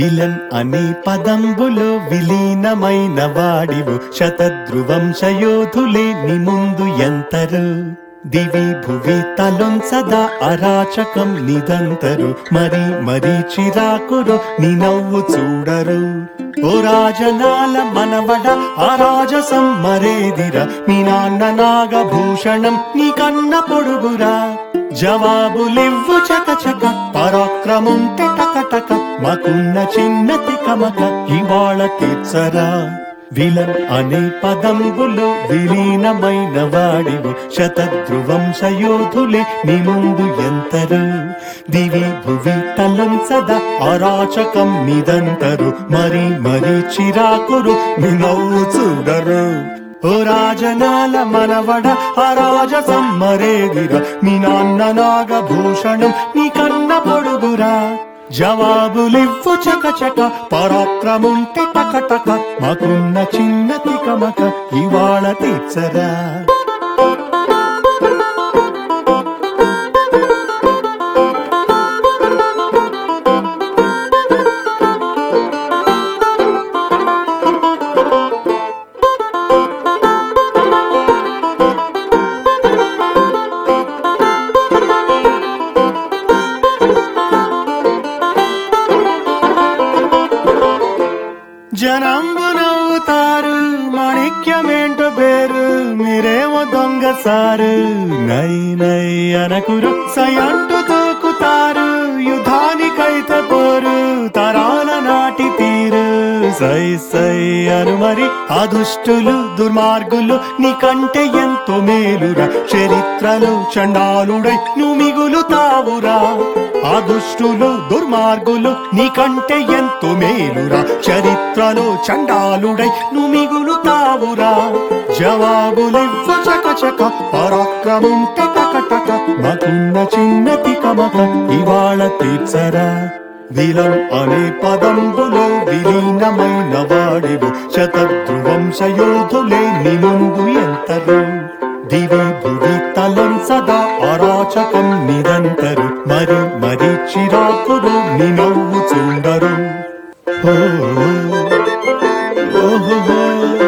villain అనే పదంబులో విలీనమైన వాడివు శతధ్రువంశయోధులే ని ముందు ఎంతరు దివి భువి తలొంసదా అరాచకం నిదంతరు మరి మరి చిరాకురు నీ నవ్వు చూడరు ఓ రాజనాల మనవడ ఆరాజసం మరేదిర మీ నాన్న నాగభూషణం నీ కన్న పొడుగురా జవాబులివ్వు చక చక పరాక్రముంటే టక టక మాకున్న చిన్నతి కమక ఇవాళ తీర్చరా విలన్ అనే పదంబులో విలీనమైన వాడివు శతధ్రువంశయోధులే నీ ముందు ఎంతరు దివి భువి తలం సదా అరాచకం నిదంతరు మరి మరి చిరాకురు నీ నవ్వు చూడరు ఓ రాజనాల మనవడ అరాజసం మరేదిర మీ నాన్న నాగభూషణం నీ కన్న పొడుగురా జవాబులివ్వు చక చక పరాక్రముంటే టక టక మాకున్న చిన్నతి కమక ఇవాళ తీర్చరా జనంబు నవ్వుతారు మాణిక్యమేంటో పేరు మీరేమో దొంగ సారు నై నై అనకురు సయంటు తోకుతారు యుద్ధానికైతే పోరు తరాల నాటి తీరు సై సై అను మరి అదుష్టులు దుర్మార్గులు నీకంటే ఎంతో మేలురా చరిత్రలో చండాలుడై నువ్వు మిగులుతావురా అదుష్టులు దుర్మార్గులు నీకంటే ఎంతో మేలురా చరిత్రలో చండాలుడై నువ్వు మిగులుతావురా జవాబులివ్వు చక చక పరాక్రముంటే టక టక మాకున్న చిన్నతి కమక ఇవాళ తీర్చరా విలం అనే పదంబులో విలీనమైన వాడివు శతధ్రువంశయోధులే నీ ముందు ఎంతరు దివి భువి తలం సదా అరాచకం నిరంతరు మరి మరి చిరాకురు నీ నవ్వు చూడరు ఓ ఓహో